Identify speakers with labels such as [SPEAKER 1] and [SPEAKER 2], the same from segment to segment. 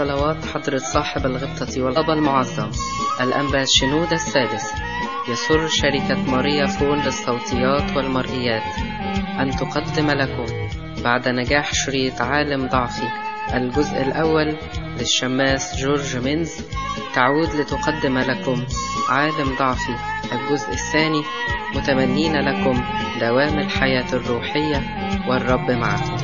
[SPEAKER 1] صلوات حضرة صاحب الغبطة والأبا المعظم الأنبا شنود السادس يسر شركة ماريا فون للصوتيات والمرئيات أن تقدم لكم بعد نجاح شريط عالم ضعفي الجزء الأول للشماس جورج مينز تعود لتقدم لكم عالم ضعفي الجزء الثاني متمنين لكم دوام الحياة الروحية والرب معكم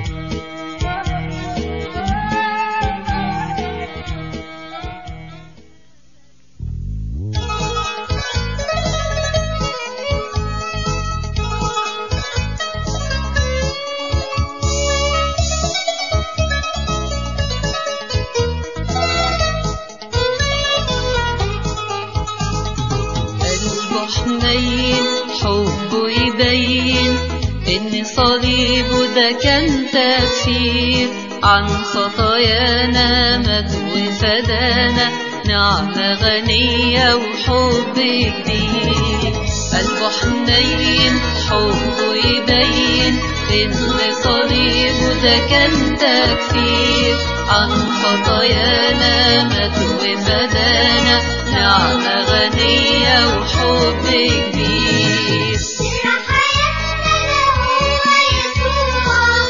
[SPEAKER 2] قلبه حنين حبه يبين ان صليبه ده كان تكفير عن خطايانا مات وفدانا نعمة غنية وحب جديد قلبه حنين حبه يبين ان صليبه ده كان تكفير عن خطايانا مات وفدانا نعمة غنية وحب كبير
[SPEAKER 3] سر حياتنا له هو يسوع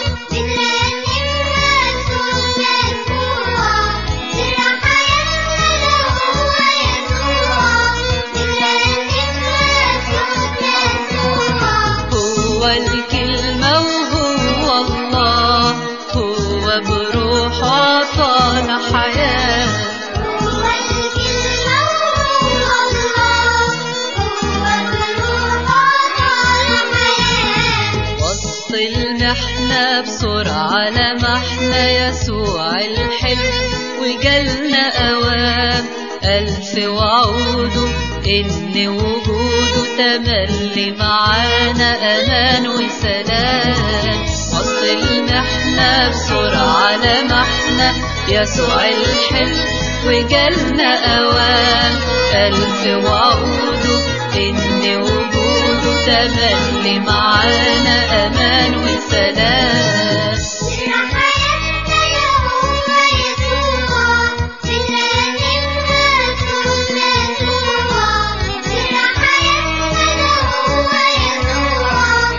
[SPEAKER 3] بنرنم مكتوب مسموع سر حياتنا له هو يسوع بنرنم مكتوب مسموع
[SPEAKER 2] هو الكلمة وهو الله هو بروحه عطانا حياة
[SPEAKER 3] هو الكلمة وهو الله هو بروحه على حياة
[SPEAKER 2] وسط المحنة بسرعة لمحنا يسوع الحلو وجالنا أوام ألف وعوده إن وجوده تملي معانا أمان وسلام وسط المحنة بسرعة لمحنا يسوع الحلو وجالنا أوام ألف وعوده إن وجوده تملي معانا أمان وسلام
[SPEAKER 3] سر حياتنا له هو يسوع بنرنم مكتوب مسموع سر حياتنا له هو يسوع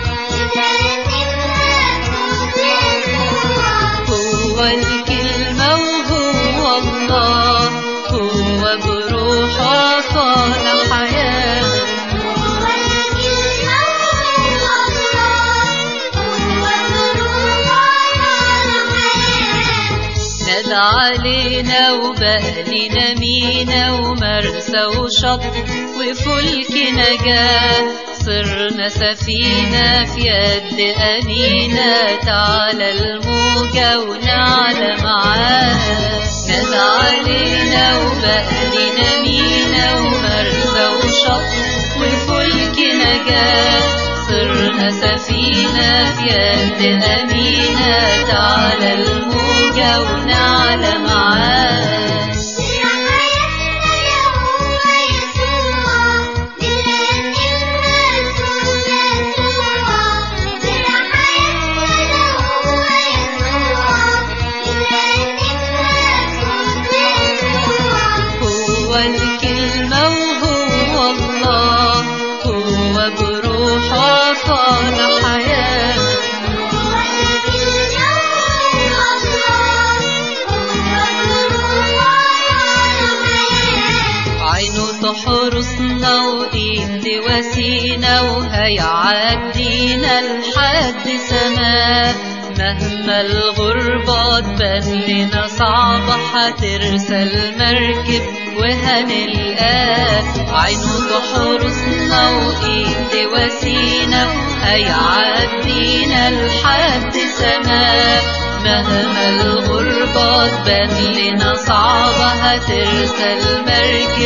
[SPEAKER 3] بنرنم مكتوب مسموع
[SPEAKER 2] هو الكلمة وهو الله هو بروحه عطانا حياة
[SPEAKER 3] هو الكلمة وهو الله هو بروحه على حياة
[SPEAKER 2] نادى علينا وبقلنا مينا ومرسى وشط وفلك نجاة صرنا سفينة في يد أمينة تعالى الموجة ونعلى معاه نادى علينا وبقلنا مينا ومرسى وشط وفلك نجاة صرنا سفينة في يد أمينة تعالى الموجة ونعلى معاه
[SPEAKER 3] سر حياتنا له هو يسوع بنرنم مكتوب مسموع سر حياتنا له هو يسوع بنرنم مكتوب مسموع
[SPEAKER 2] هو الكلمة وهو الله هو بروحه عطانا حياة
[SPEAKER 3] هو الكلمة وهو الله هو بروحه على حياة
[SPEAKER 2] عينه تحرسنا وإيد وسينا وهيعدينا لحد سماء مهما الغربة تبان لنا صعبة هترسل مركب وهنلقاه عينه تحرسنا وإيد وسينا هيعدينا لحد سماء مهما الغربة تبان لنا صعبة هترسل مركب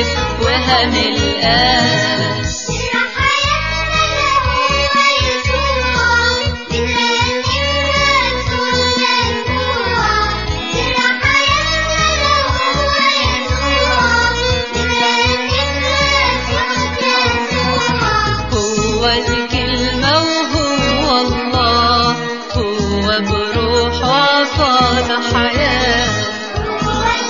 [SPEAKER 2] وهنلقاه
[SPEAKER 3] سر حياتنا له هو يسوع بنرنم مكتوب مسموع سر حياتنا له هو يسوع بنرنم مكتوب مسموع
[SPEAKER 2] هو الكلمة وهو الله هو بروحه عطانا حياة
[SPEAKER 3] هو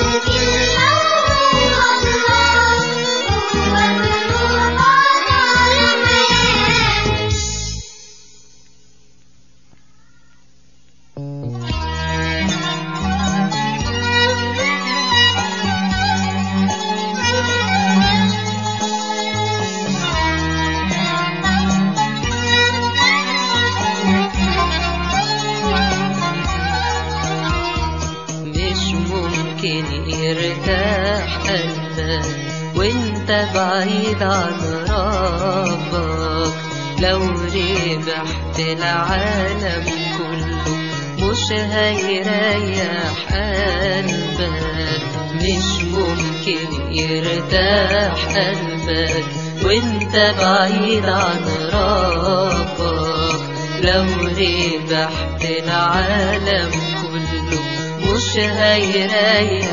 [SPEAKER 2] وانت بعيد عن ربك لو ربحت العالم كله مش هيريح قلبك مش ممكن يرتاح قلبك وانت بعيد عن ربك لو ربحت العالم كله مش هيريح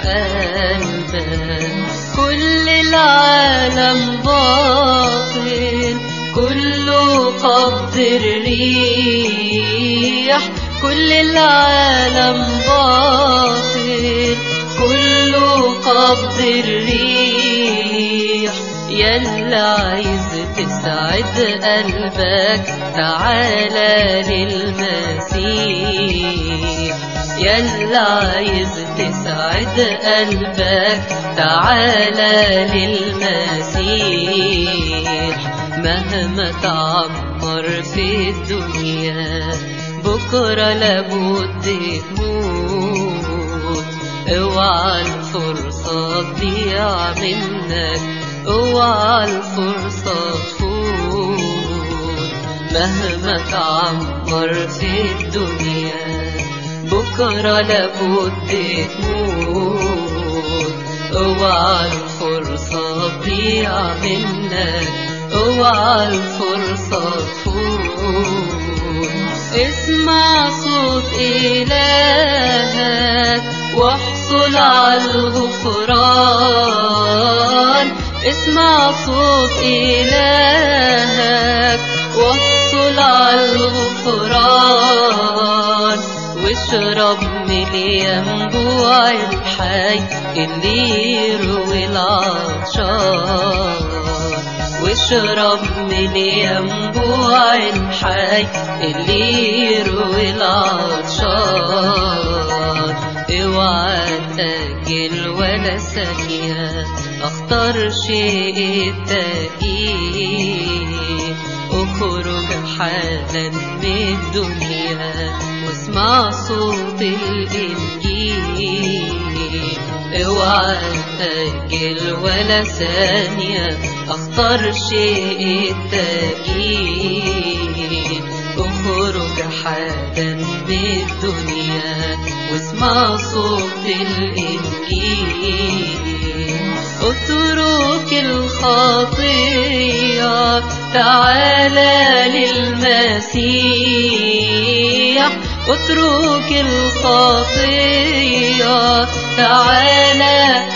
[SPEAKER 2] قلبك كل العالم باطل كله قبض الريح كل العالم باطل كله قبض الريح يلا عايز تسعد قلبك تعالى للمسيح يلا عايز تسعد قلبك تعالى للمسيح مهما تعمر في الدنيا بكرة لابد تموت اوعى الفرصة تضيع منك اوعى الفرصة تفوت مهما تعمر في الدنيا بكرة لابد تموت اوعى الفرصة تضيع منك اوعى الفرصة تفوت اسمع صوت إلهك واحصل على الغفران اسمع صوت إلهك واحصل على الغفران واشرب من ينبوع الحي اللي يروي العطشان واشرب من ينبوع الحي اللي يروي العطشان اوعى تأجل ولا ثانية اختار شيء التأجيل اخرج حالا من الدنيا واسمع صوت الإنجيل اوعى تأجل ولا ثانية اختار شيء التأجيل اخرج حالا بالدنيا واسمع صوت الإنجيل اترك الخطية تعالى للمسيح اترك الخطية تعالى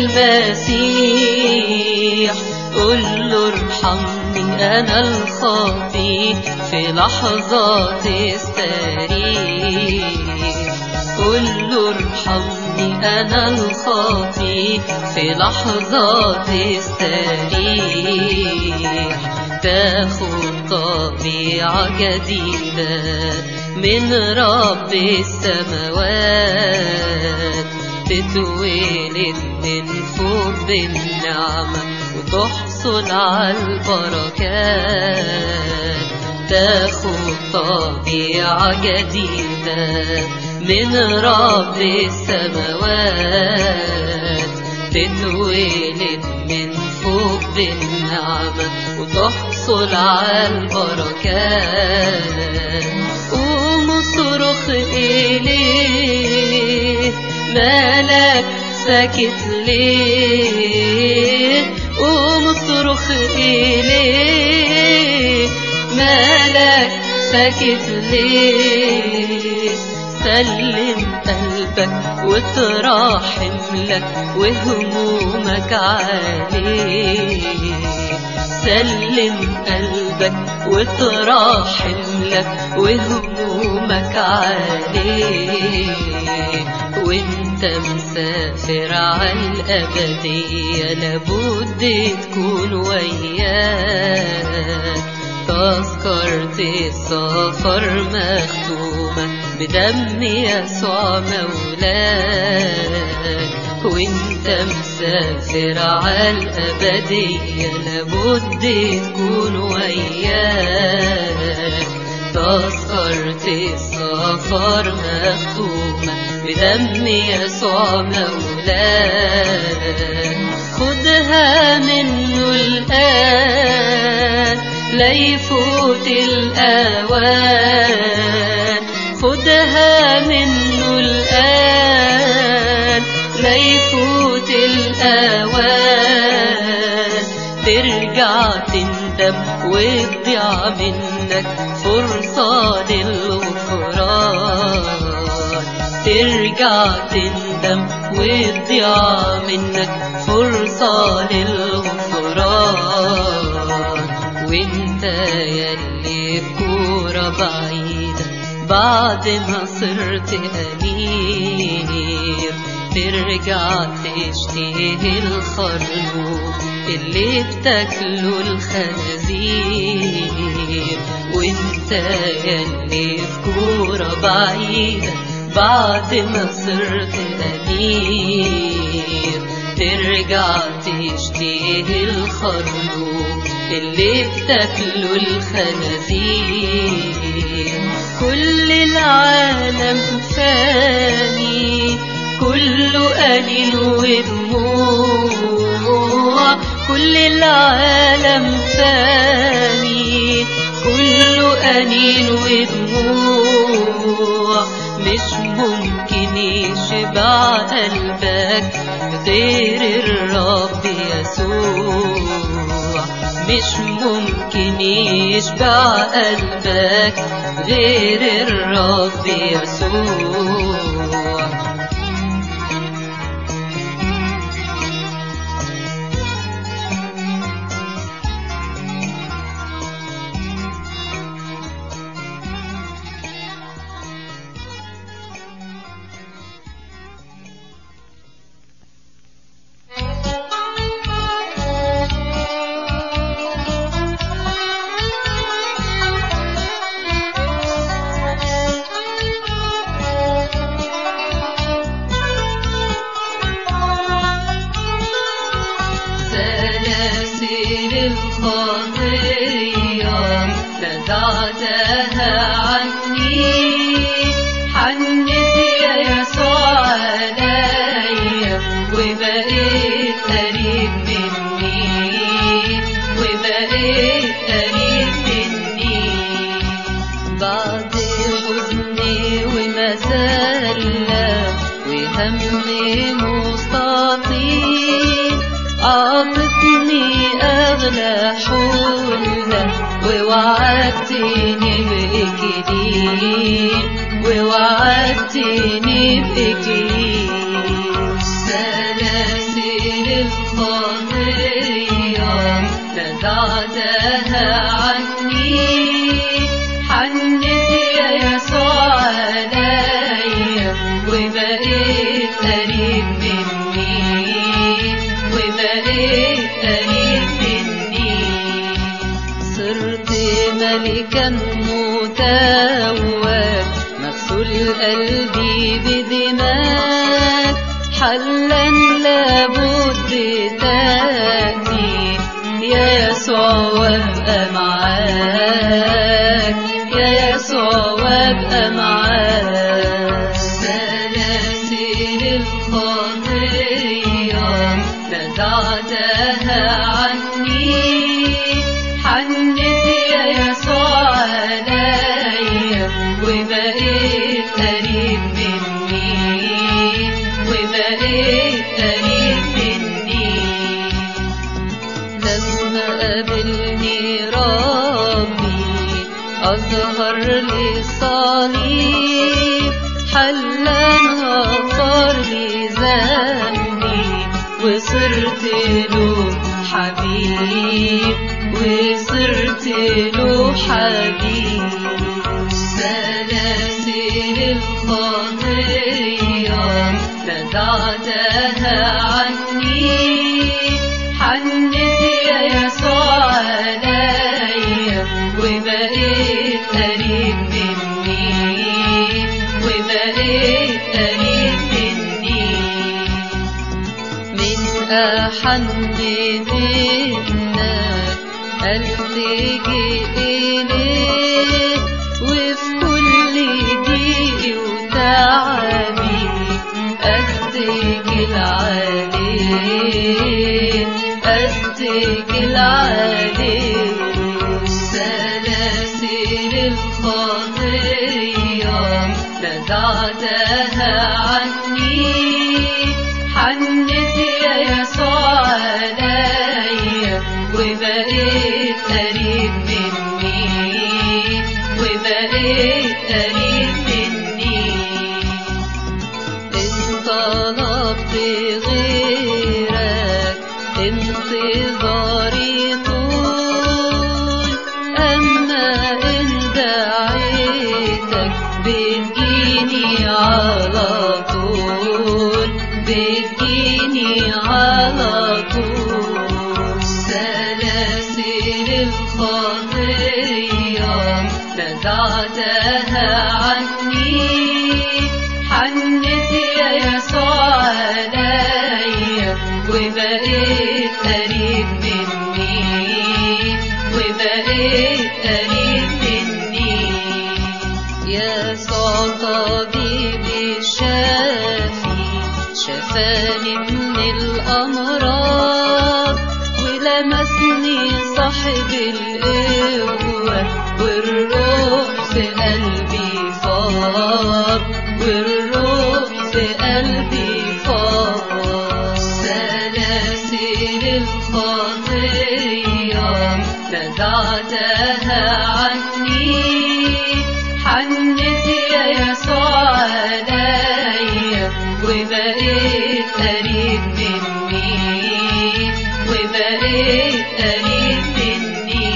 [SPEAKER 2] للمسيح قل له ارحمني انا الخاطي في لحظة استريح قل له ارحمني انا الخاطي في لحظة استريح تاخد طبيعة جديدة من رب السماوات تتولد من فوق بالنعمة وتحصل على البركات تاخد طبيعة جديدة من رب السماوات تتولد من فوق بالنعمة وتحصل على البركات قوم اصرخ إليه مالك ساكت ليه قوم اصرخ إليه مالك ساكت ليه سلم قلبك وتراحم لك وهمومك عليه سلم قلبك وتراحم لك وهمومك عليه وانت مسافر على الأبدية لابد تكون وياك تذكرة السفر مختومة بدم يسوع مولاك وانت مسافر على الأبدية لابد تكون وياك تذكرة السفر مختومة بدم يسوع مولاك خدها منه الآن لا يفوت الأوان خدها منه الآن لا يفوت الأوان ترجع تندم وتضيع منك فرصة للغفران ترجع تندم وتضيع منك فرصة للغفران وانت يلي بكورة بعيدة بعد ما صرت أمير ترجع تشتهي الخروف اللي بتاكله الخنازير وانت يلي في كورة بعيدة بعد ما صرت أمير ترجع تشتهي الخروف اللي بتاكله الخنازير كل العالم فاني كله قليل ودموع كل العالم فاني كله قليل ودموع مش ممكن يشبع قلبك غير الرب يسوع مش ممكن يشبع قلبك غير الرب يسوع سلاسل الخطية نزعتها عني حنت يا يسوع عليا وبقيت قريب مني وبقيت قريب مني بعد حزني ومسلة وهمي مستطيل عطتني أغلى حلة ووعدتني بإكليل ووعدتني بإكليل سلاسل الخطية نزعتها عني حنت يا يسوع عليا وبقيت قريب مني وبقيت قريب مني صرت ملكا متوج مغسول قلبي بدماء حلا لابد تأتي يا يسوع وابقى معاك يا يسوع وابقى معاك سلاسل الخطية نزعتها عني حنت يا يسوع عليا وبقيت قريب مني وبقيت قريب مني لما قابلني ربي أظهر لي الصليب حلا غفر لي ذنبي وصرت له حبيب وصرت له حبيب سلاسل الخطية نزعتها عني حنت يا يسوع عليا وبقيت قريب مني وبقيت قريب مني من أحن منك ألتجي إليه وفي كل ضيق وتعبي أتكل عليه الخطية نزعتها عني حنت يا يسوع عليا وبقيت قريب مني وبقيت قريب مني إن طلبت غيرك انتظاري طول أما إن دعيتك بتجيني على طول بتجيني على طول سلاسل الخطية نزعتها عني حنت يا يسوع عليا وبقيت قريب مني وبقيت قريب مني يسوع طبيبي الشافي شفاني من الأمراض ولمسني صاحب القوة والروح في قلبي فاض والروح في قلبي فاض سلاسل الخطية نزعتها عني حنت يا يسوع عليا وبقيت قريب مني وبقيت قريب مني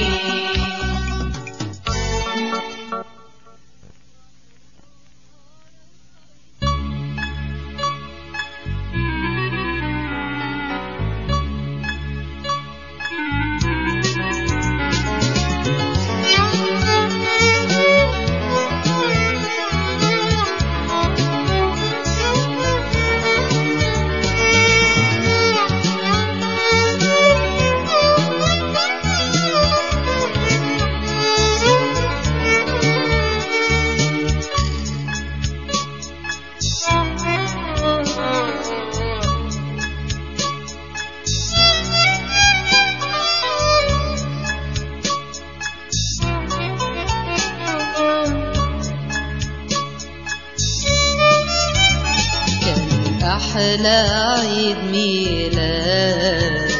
[SPEAKER 2] كان أحلى عيد ميلاد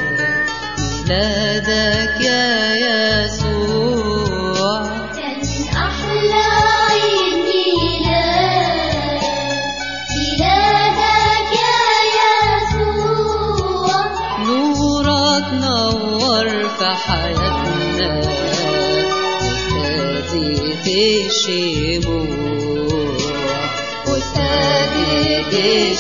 [SPEAKER 2] ميلادك يا يسوع
[SPEAKER 3] كان أحلى عيد ميلاد ميلادك يا يسوع
[SPEAKER 2] نورك نور في حياتنا وابتديت الشموع وابتديت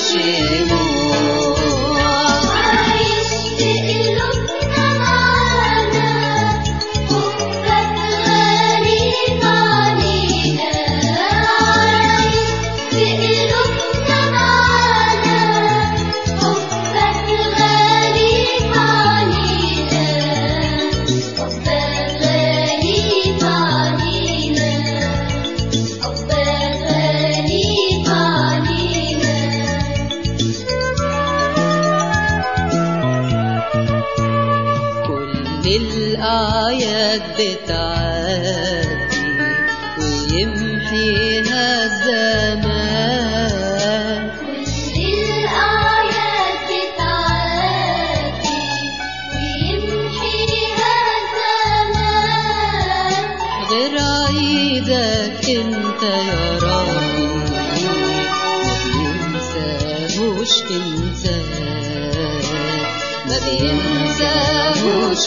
[SPEAKER 2] الشموع
[SPEAKER 3] عايش في قلوبنا معانا حبك غريب علينا عايش في قلوبنا معانا حبك غريب علينا حبك غريب علينا حبك غريب علينا
[SPEAKER 2] كل الأعياد بتعدي ويمحيها الزمان
[SPEAKER 3] كل الآيات بتعدي ويمحيها الزمان
[SPEAKER 2] غير عيدك انت يا ربي ما بينساهوش انسان ما بينساهوش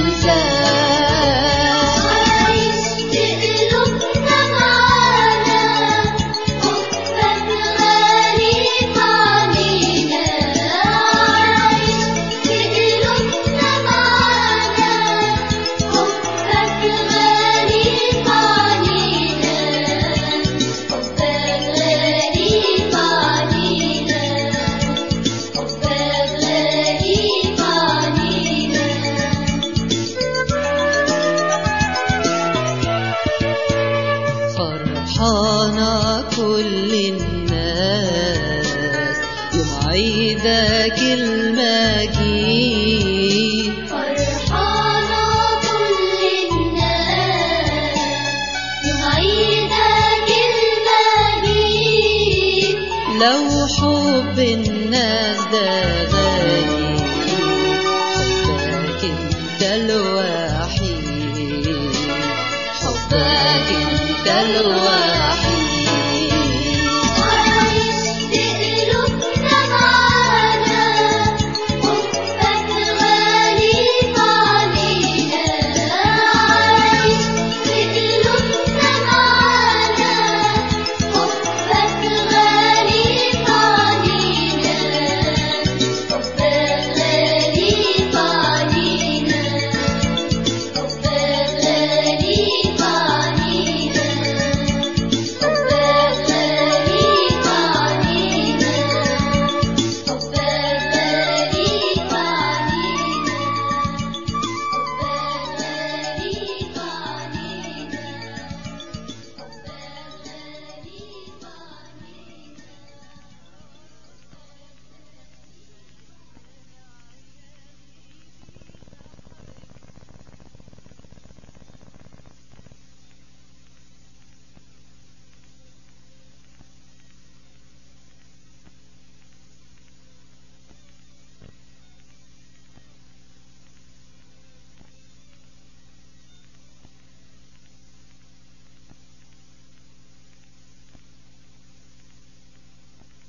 [SPEAKER 2] انسان
[SPEAKER 3] عايش في قلوبنا معانا حبك غريب علينا عايش في قلوبنا معانا حبك غريب علينا حبك غريب علينا حبك غريب علينا
[SPEAKER 2] فرحانة كل الناس يوم عيدك المجيد
[SPEAKER 3] فرحانة كل الناس يوم
[SPEAKER 2] لو حب الناس ده غالي حبك انت الوحيد حبك انت الوحيد